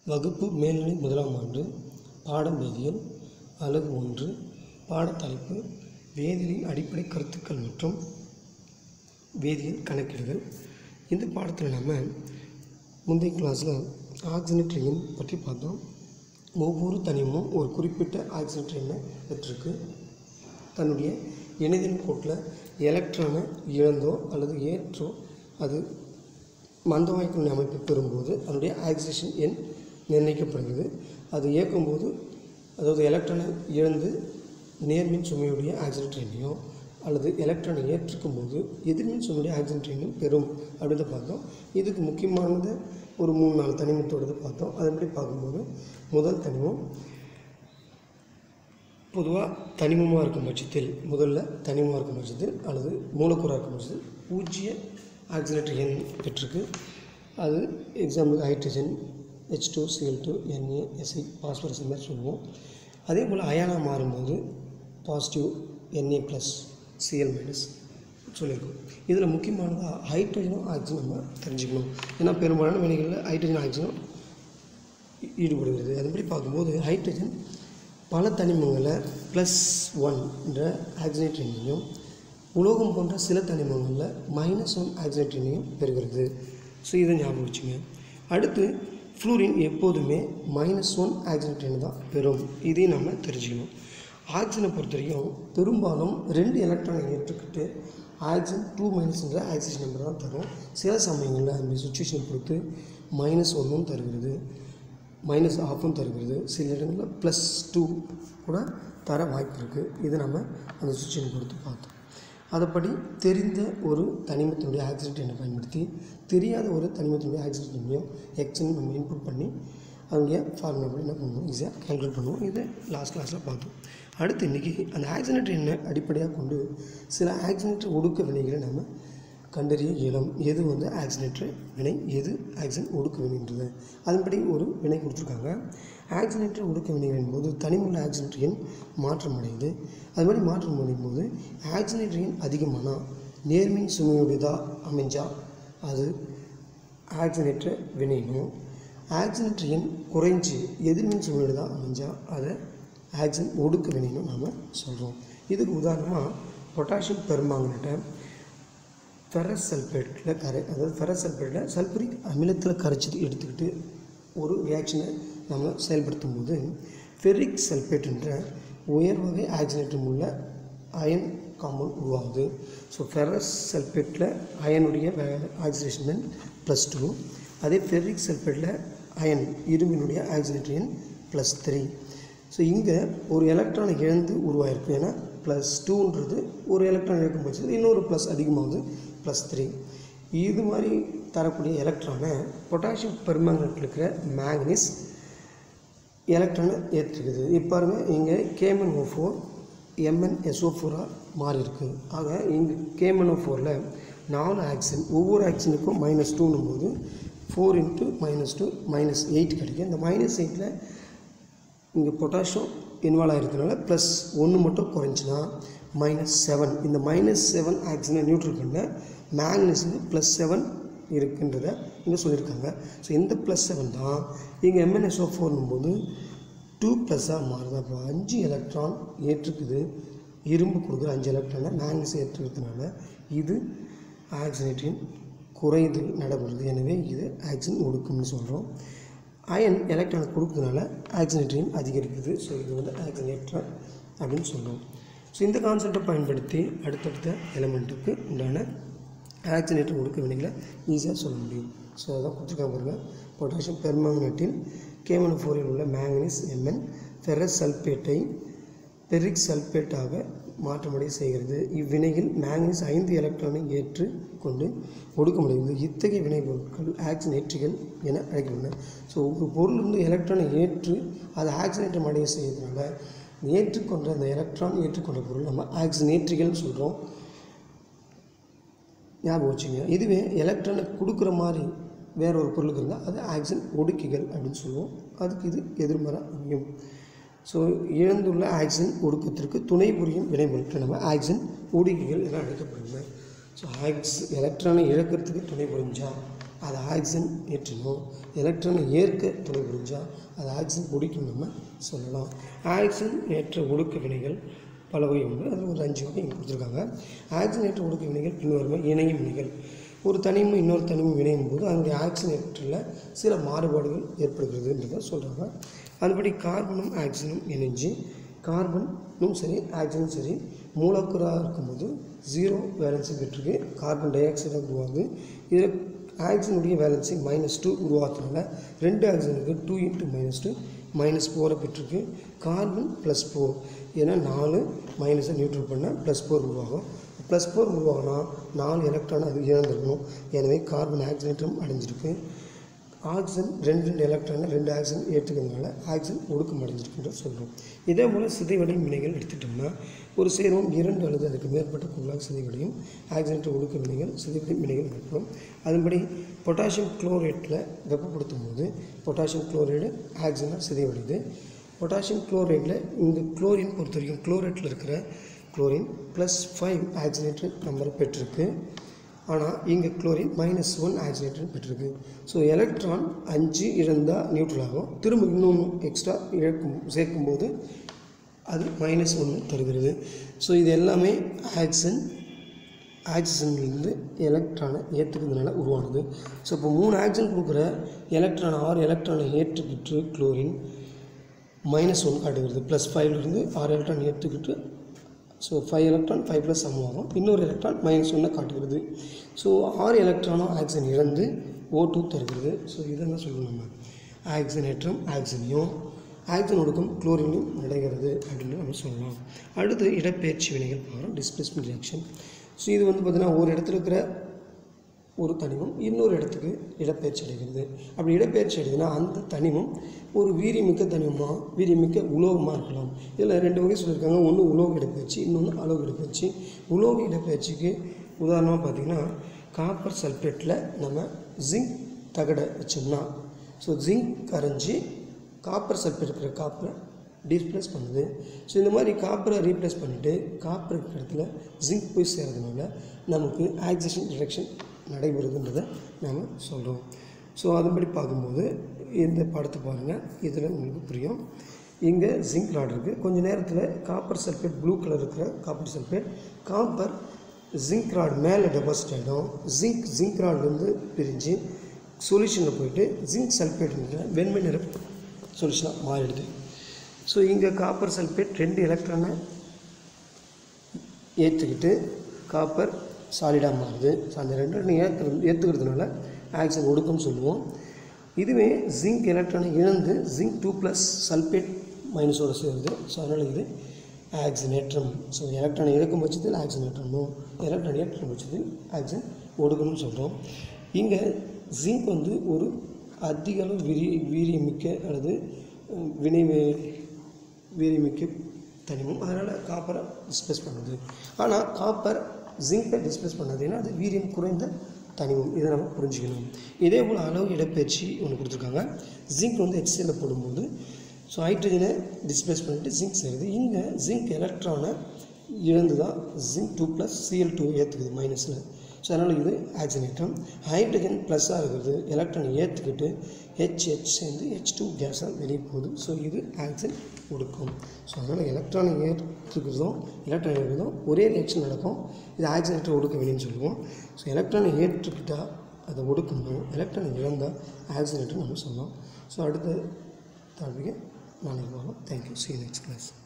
வகுப்பு மேல்நிலை முதலாம் ஆண்டு பாடம் வேதியியல் அலகு ஒன்று பாடத்தலைப்பு வேதியியலின் அடிப்படை கருத்துக்கள் மற்றும் வேதியியல் கணக்கீடுகள் இந்த பாடத்தில் நம்ம முந்தைய கிளாஸில் ஆக்சிஜனேட்டரியின் பற்றி பார்த்தோம் ஒவ்வொரு தனிமமும் ஒரு குறிப்பிட்ட ஆக்சிஜனேட்டர் எண்ணை பெற்றிருக்கு தன்னுடைய இணைதின் கோட்டில் எலக்ட்ரானை இழந்தோ அல்லது ஏற்றோ அது மந்தவாய்க்குள்ள அமைப்பை பெறும்போது அதனுடைய ஆக்சிஜன் எண் நிர்ணயிக்கப்படுகிறது அது இயக்கும்போது அதாவது எலக்ட்ரானை இழந்து நேர்மின் சுமையுடைய ஆக்சிஜனேட்டர் எண்ணையோ அல்லது எலக்ட்ரானை ஏற்றுக்கும் போது எதிர்மின் சுமையுடைய ஆக்சிஜனேட்டர் எண்ணும் பெறும் அப்படின்றத பார்த்தோம் இதுக்கு முக்கியமானது ஒரு மூணு நாலு தனிமத்தோடது பார்த்தோம் அதன்படி பார்க்கும்போது முதல் தனிமம் பொதுவாக தனிமமாக இருக்கும் பட்சத்தில் முதல்ல தனிமமாக இருக்கும் பட்சத்தில் அல்லது மூலக்கூறாக இருக்கும் பட்சத்தில் பூஜ்ஜிய ஆக்சிலேட்டர் எண் பெற்றிருக்கு அது எக்ஸாம்பிளுக்கு hydrogen H two C L two N A S I phosphorus இந்த மாதிரி சொல்லுவோம் அதே போல் அயானாக மாறும்போது positive N A plus C L minus சொல்லியிருக்கோம் இதில் முக்கியமானதாக ஹைட்ரஜனும் ஆக்சிஜன் நம்ம தெரிஞ்சுக்கணும் ஏன்னா பெரும்பாலான வினைகளில் ஹைட்ரஜன் ஆக்சிஜனும் ஈடுபடுகிறது அதன்படி பார்க்கும்போது ஹைட்ரஜன் பல தனிமங்களில் ப்ளஸ் ஒன் என்ற ஆக்சிஜனேட் எண்ணையும் உலோகம் போன்ற சில தனிமங்களில் மைனஸ் ஒன் ஆக்சிஜனேட் எண்ணையும் பெறுகிறது ஸோ இதை ஞாபகம் வச்சுங்க அடுத்து ஃப்ளூரின் எப்போதுமே மைனஸ் ஒன் ஆக்சிஜனேட் எண்ணை தான் பெறும் இதையும் நம்ம தெரிஞ்சுக்கணும் ஆக்சிஜனை பொறுத்த வரைக்கும் பெரும்பாலும் ரெண்டு எலக்ட்ரானை ஏற்றுக்கிட்டு ஆக்சிஜன் டூ மைனஸ்ன்ற ஆக்சிஜன் நம்பர் தான் தரும் சில சமயங்களில் அந்த சுச்சுவேஷனை பொறுத்து மைனஸ் ஒன்றும் தருகிறது மைனஸ் ஆஃபும் தருகிறது சில இடங்களில் ப்ளஸ் டூ கூட தர வாய்ப்பு இருக்குது இது நம்ம அந்த சுச்சுவேஷன் பொறுத்து பார்த்தோம் அதைப்படி தெரிந்த ஒரு தனிமத்தினுடைய ஆக்சிடென்ட் எண்ணை பயன்படுத்தி தெரியாத ஒரு தனிமத்தினுடைய ஆக்சிடென்ட் எண்ணையும் எக்ஸ்ன்னு நம்ம இன்புட் பண்ணி அவங்க ஃபார்முலா படி என்ன பண்ணுவோம் ஈஸியாக கால்குலேட் பண்ணுவோம் இதை லாஸ்ட் கிளாஸில் பார்த்தோம் அடுத்து இன்றைக்கி அந்த ஆக்சிடென்ட் எண்ணை அடிப்படையாக கொண்டு சில ஆக்சிடென்ட் ஒடுக்க வினைகளை நம்ம கண்டறிய இயலும் எது வந்து ஆக்சிலேட்டர் வினை எது ஆக்சிஜன் ஒடுக்க வினைன்றது அதன்படி ஒரு வினை கொடுத்துருக்காங்க ஆக்சிலேட்டர் ஒடுக்க வினைகளின் போது தனிமுள்ள ஆக்சிலேட்டர் எண் மாற்றம் அடையுது அது மாதிரி மாற்றம் அடையும் போது ஆக்சிலேட்டர் எண் அதிகமானால் நேர்மின் சுமையுடையதாக அமைஞ்சா அது ஆக்சிலேட்டர் வினைனும் ஆக்சிலேட்டர் எண் குறைஞ்சி எதிர்மின் சுமையுடையதாக அமைஞ்சா அதை ஆக்சிஜன் ஒடுக்க வினைனும் நாம் சொல்கிறோம் இதுக்கு உதாரணமாக பொட்டாசியம் பெருமாங்கனட்டை ஃபெரஸ் சல்ஃபேட்டில் கரை அதாவது ஃபெரஸ் சல்ஃபேட்டில் சல்ஃபரிக் அமிலத்தில் கரைச்சி எடுத்துக்கிட்டு ஒரு ரியாக்ஷனை நம்ம செயல்படுத்தும் போது ஃபெரிக் சல்ஃபேட்டுன்ற உயர் வகை ஆக்சிஜனேட்டம் உள்ள அயன் காம்பவுண்ட் உருவாகுது ஸோ ஃபெரஸ் சல்ஃபேட்டில் அயனுடைய ஆக்சிடேஷன் ப்ளஸ் டூ அதே ஃபெரிக் சல்ஃபேட்டில் அயன் இரும்பினுடைய ஆக்சிஜனேட்டர் எண் ப்ளஸ் த்ரீ ஸோ இங்கே ஒரு எலக்ட்ரானை இழந்து உருவாயிருக்கு ஏன்னா ப்ளஸ் டூன்றது ஒரு எலக்ட்ரான் இழக்கும் பட்சத்தில் இன்னொரு ப்ளஸ் அதிகமாகுது ப்ளஸ் த்ரீ இது மாதிரி தரக்கூடிய எலக்ட்ரானை பொட்டாசியம் பெர்மங்கனட்டில் இருக்கிற மேக்னீஸ் எலக்ட்ரானை ஏற்றுக்குது இப்போ பாருங்கள் இங்கே கேமன் ஓ ஃபோர் எம்என்எஸ்ஓ ஃபோராக மாறி இருக்கு ஆக இங்கே கேமன் ஓ ஃபோரில் நாலு ஆக்சிஜன் ஒவ்வொரு ஆக்சிஜனுக்கும் மைனஸ் டூன்னும் போது four into minus two minus eight கிடைக்கும் இந்த மைனஸ் எயிட்டில் இங்கே பொட்டாசியம் இன்வால்வ் ஆகிருக்கனால ப்ளஸ் ஒன்று மட்டும் குறைஞ்சினா மைனஸ் செவன் இந்த மைனஸ் செவன் ஆக்சிஜனை நியூட்ரல் பண்ண மேக்னஸுக்கு ப்ளஸ் செவன் இருக்குன்றத இங்கே சொல்லியிருக்காங்க ஸோ இந்த ப்ளஸ் செவன் தான் இங்கே எம்என்எஸ்ஓ ஃபோர்னும் போது டூ ப்ளஸ்ஸாக மாறுது அப்போ அஞ்சு எலக்ட்ரான் ஏற்றுக்குது இரும்பு கொடுக்குற அஞ்சு எலக்ட்ரானை மேக்னஸ் ஏற்றுக்கிறதுனால இது ஆக்சிஜனேட்டின் குறைதல் நடைபெறுது எனவே இது ஆக்சிஜன் ஒடுக்கும்னு சொல்கிறோம் அயன் எலக்ட்ரானை கொடுக்கறதுனால ஆக்சிஜனேட்டரின் அதிகரிக்குது ஸோ இது வந்து ஆக்சிஜனேட்டர் அப்படின்னு சொல்கிறோம் ஸோ இந்த கான்செப்டை பயன்படுத்தி அடுத்தடுத்த எலமெண்ட்டுக்கு உண்டான ஆக்சிஜனேட்டர் ஒடுக்க வினைகளை ஈஸியாக சொல்ல முடியும் ஸோ அதான் கொடுத்துருக்காங்க பாருங்கள் பொட்டாசியம் பெர்மாங்கனேட்டில் கேமன் ஃபோரில் உள்ள மேங்கனீஸ் எம்என் ஃபெரஸ் சல்பேட்டை பெரிக் சல்பேட்டாக மாற்றமடைய செய்கிறது இவ்வினையில் மேங்கனீஸ் ஐந்து எலக்ட்ரானை ஏற்று கொண்டு ஒடுக்க முடிகிறது இத்தகைய வினைப்பொருட்கள் ஆக்சினேற்றிகள் என அழைக்கின்றன ஸோ ஒரு பொருள் வந்து எலக்ட்ரானை ஏற்று அதை ஆக்சினேற்றம் அடைய செய்யறதுனால ஏற்றுக்கொண்ட அந்த எலக்ட்ரான் ஏற்றுக்கொண்ட பொருள் நம்ம ஆக்சினேற்றிகள்னு சொல்கிறோம் ஞாபகம் வச்சுங்க இதுவே எலக்ட்ரானை கொடுக்குற மாதிரி வேற ஒரு பொருளுக்கு இருந்தால் அது ஆக்சிஜன் ஒடுக்கிகள் அப்படின்னு சொல்லுவோம் அதுக்கு இது எதிர்மறை அமையும் ஸோ இழந்துள்ள ஆக்சிஜன் ஒடுக்கத்திற்கு துணை புரியும் வினைபொருட்கள் நம்ம ஆக்சிஜன் ஒடுக்கிகள் என அழைக்கப்படுங்க ஸோ ஆக்ஸ் எலக்ட்ரானை இழக்கிறதுக்கு துணை புரிஞ்சா அது ஆக்சிஜன் ஏற்றணும் எலக்ட்ரானை ஏற்க துணை புரிஞ்சால் அது ஆக்சிஜன் ஒடுக்கும் நம்ம சொல்லலாம் ஆக்சிஜன் ஏற்ற ஒடுக்க வினைகள் பல வகை உண்டு அதில் ஒரு அஞ்சு வகை இங்கே கொடுத்துருக்காங்க ஆக்சிஜன் ஏற்ற ஒடுக்க வினைகள் பின்வரும் இணையும் வினைகள் ஒரு தனிமம் இன்னொரு தனிமம் இணையும் போது அதனுடைய ஆக்சிஜன் ஏற்றில் சில மாறுபாடுகள் ஏற்படுகிறதுன்றதை சொல்கிறாங்க அதுபடி கார்பனும் ஆக்சிஜனும் இணைஞ்சு கார்பனும் சரி ஆக்சிஜனும் சரி மூலக்கூறாக இருக்கும்போது ஜீரோ வேலன்சி பெற்றிருக்கு கார்பன் டை ஆக்சைடாக உருவாகுது இதில் ஆக்சிஜனுடைய வேலன்சி மைனஸ் டூ உருவாக்குறதுனால ரெண்டு ஆக்சிஜனுக்கு two into minus two minus ஃபோரை பெற்றிருக்கு கார்பன் ப்ளஸ் ஃபோர் ஏன்னா நாலு மைனஸை நியூட்ரல் பண்ணால் ப்ளஸ் ஃபோர் உருவாகும் ப்ளஸ் ஃபோர் உருவாகினா நாலு எலக்ட்ரான் அது இழந்திருக்கணும் எனவே கார்பன் ஆக்சிஜனேற்றம் அடைஞ்சிருக்கு ஆக்சிஜன் ரெண்டு ரெண்டு எலக்ட்ரானை ரெண்டு ஆக்சிஜன் ஏற்றுக்கிறதுனால ஆக்சிஜன் ஒடுக்கம் அடைஞ்சிருக்குன்ற சொல்கிறோம் இதே போல் சிதைவடையும் வினைகள் எடுத்துட்டோம்னா ஒரு சேர்மம் இரண்டு அல்லது அதுக்கு மேற்பட்ட குள்ளாக சிதைவடையும் ஆக்சிஜனேற்ற ஒடுக்க வினைகள் சிதைவடையும் வினைகள் ஏற்படும் அதன்படி பொட்டாசியம் குளோரேட்டில் வெப்பப்படுத்தும் போது பொட்டாசியம் குளோரைடு ஆக்சிஜனாக சிதைவடையுது பொட்டாசியம் குளோரைடில் இந்த குளோரின் பொறுத்த வரைக்கும் குளோரேட்டில் இருக்கிற குளோரின் ப்ளஸ் ஃபைவ் ஆக்சிஜனேட்டர் நம்பர் பெற்றிருக்கு ஆனால் இங்கே குளோரின் மைனஸ் ஒன் ஆக்சிஜனேட்டர் பெற்றிருக்கு ஸோ எலக்ட்ரான் அஞ்சு இழந்தால் நியூட்ரல் ஆகும் திரும்ப இன்னொன்று எக்ஸ்ட்ரா இழக்கும் சேர்க்கும்போது அது மைனஸ் ஒன்று தருகிறது ஸோ இது எல்லாமே ஆக்சிஜன் ஆக்சிஜன்லேருந்து எலக்ட்ரானை ஏற்றுக்கிறதுனால உருவானது ஸோ இப்போ மூணு ஆக்சிஜன் கொடுக்குற எலக்ட்ரான் ஆறு எலக்ட்ரானை ஏற்றுக்கிட்டு குளோரின் மைனஸ் ஒன் காட்டுகிறது ப்ளஸ் ஃபைவ்லேருந்து ஆறு எலக்ட்ரான் ஏற்றுக்கிட்டு so five electron five plus sum ஆகும் இன்னொரு எலக்ட்ரான் மைனஸ் ஒன்னை காட்டுகிறது ஸோ ஆறு எலக்ட்ரானும் ஆக்சிஜன் இழந்து ஓ டூ தருகிறது ஸோ இதை என்ன சொல்லணும் நம்ம ஆக்சிஜனேற்றம் ஆக்சிஜனையும் ஆக்சிஜன் ஒடுக்கம் குளோரினையும் நடைகிறது அப்படின்னு நம்ம சொல்லலாம் அடுத்து இடப்பெயர்ச்சி வினைகள் பார்க்குறோம் டிஸ்பிளேஸ்மெண்ட் ரியாக்ஷன் ஸோ இது வந்து பார்த்திங்கன்னா ஒரு இடத்துல இருக்கிற ஒரு தனிமம் இன்னொரு இடத்துக்கு இடப்பெயர்ச்சி அடைகிறது அப்படி இடப்பெயர்ச்சி அடையுதுன்னா அந்த தனிமம் ஒரு வீரியமிக்க தனிமமாக வீரியமிக்க உலோகமாக இருக்கலாம் இதில் ரெண்டு வகை சொல்லியிருக்காங்க ஒன்று உலோக இடப்பெயர்ச்சி இன்னொன்று அலோக இடப்பெயர்ச்சி உலோக இடப்பெயர்ச்சிக்கு உதாரணமாக பார்த்திங்கன்னா காப்பர் சல்ஃபேட்டில் நம்ம ஜிங்க் தகடை வச்சோம்னா ஸோ ஜிங்க் கரைஞ்சி காப்பர் சல்ஃபேட் இருக்கிற காப்பரை டீப்ளேஸ் பண்ணுது ஸோ இந்த மாதிரி காப்பரை ரீப்ளேஸ் பண்ணிவிட்டு காப்பர் இருக்கிற இடத்துல ஜிங்க் போய் சேர்றதுனால நமக்கு ஆக்சிஜன் ரிடக்ஷன் நடைபெறுதுன்றதை நாம் சொல்கிறோம் ஸோ அதன்படி பார்க்கும்போது இந்த படத்தை பாருங்கள் இதில் உங்களுக்கு புரியும் இங்கே ஜிங்க் ராட் இருக்குது கொஞ்ச நேரத்தில் காப்பர் சல்ஃபேட் ப்ளூ கலர் இருக்கிற copper sulphate copper zinc rod மேலே டெபாசிட் ஆகிடும் ஜிங்க் ஜிங்க் ராட்லேருந்து பிரிஞ்சு சொல்யூஷனில் போயிட்டு ஜிங்க் சல்ஃபேட்ன்ற வெண்மை நிற சொல்யூஷனாக மாறிடுது ஸோ இங்கே காப்பர் சல்ஃபேட் ரெண்டு எலக்ட்ரானை ஏற்றுக்கிட்டு காப்பர் சாலிடாக மாறுது ஸோ அந்த ரெண்டு ஏற்று ஏற்றுக்கிறதுனால ஆக்சிஜன் ஒடுக்கம்னு சொல்லுவோம் இதுவே ஜிங்க் எலக்ட்ரானை இழந்து ஜிங்க் டூ ப்ளஸ் சல்ஃபேட் மைனஸோடு சேருது ஸோ அதனால் இது ஆக்சிஜனேற்றம் ஸோ எலக்ட்ரானை இழக்கும் பட்சத்தில் ஆக்சிஜனேற்றணும் எலக்ட்ரான் ஏற்றும் பட்சத்தில் ஆக்சிஜன் ஒடுக்கணும்னு சொல்கிறோம் இங்கே ஜிங்க் வந்து ஒரு அதிக அளவு வீரி வீரியமிக்க அல்லது அஹ், வினை வே- வீரியமிக்க தனிமம் அதனால் காப்பரை டிஸ்பிளேஸ் பண்ணுது ஆனால் காப்பர் ஜிங்கை டிஸ்பிளேஸ் பண்ணாதுன்னா அது வீரியம் குறைந்த தனிமம் இதை நம்ம புரிஞ்சுக்கணும் இதே போல் அளவு இடப்பெயர்ச்சி ஒன்று கொடுத்துருக்காங்க ஜிங்க் வந்து எக்ஸலில் போடும்போது ஸோ ஹைட்ரஜனை டிஸ்பிளேஸ் பண்ணிட்டு ஜிங்க் சேருது இங்கே ஜிங்க் எலக்ட்ரானை இழந்து தான் zinc two plus CL two ஏற்றுக்குது மைனஸில் ஸோ அதனால் இது ஆக்சிஜனேற்றம் ஹைட்ரஜன் ப்ளஸ்ஸாக இருக்கிறது எலக்ட்ரானை ஏற்றுக்கிட்டு ஹெச்ஹெச் சேர்ந்து ஹெச் டூ கேஸாக வெளியே போகுது ஸோ இது ஆக்சிஜன் கொடுக்கும் ஸோ அதனால் எலக்ட்ரானை ஏற்றுக்கிறதும் எலக்ட்ரான் ஏற்றுக்கிறதும் ஒரே ரியாக்ஷன் நடக்கும் இது ஆக்சிஜனேற்ற ஒடுக்க வெளின்னு சொல்லுவோம் ஸோ எலக்ட்ரானை ஏற்றுக்கிட்டால் அதை ஒடுக்கணும் எலக்ட்ரானை இழந்தால் ஆக்சிஜனேட்டர் நம்ம சொல்லலாம் ஸோ அடுத்த டாபிக்கை நாளைக்கு பார்க்கலாம் தேங்க்யூ சி நெக்ஸ்ட் கிளாஸ்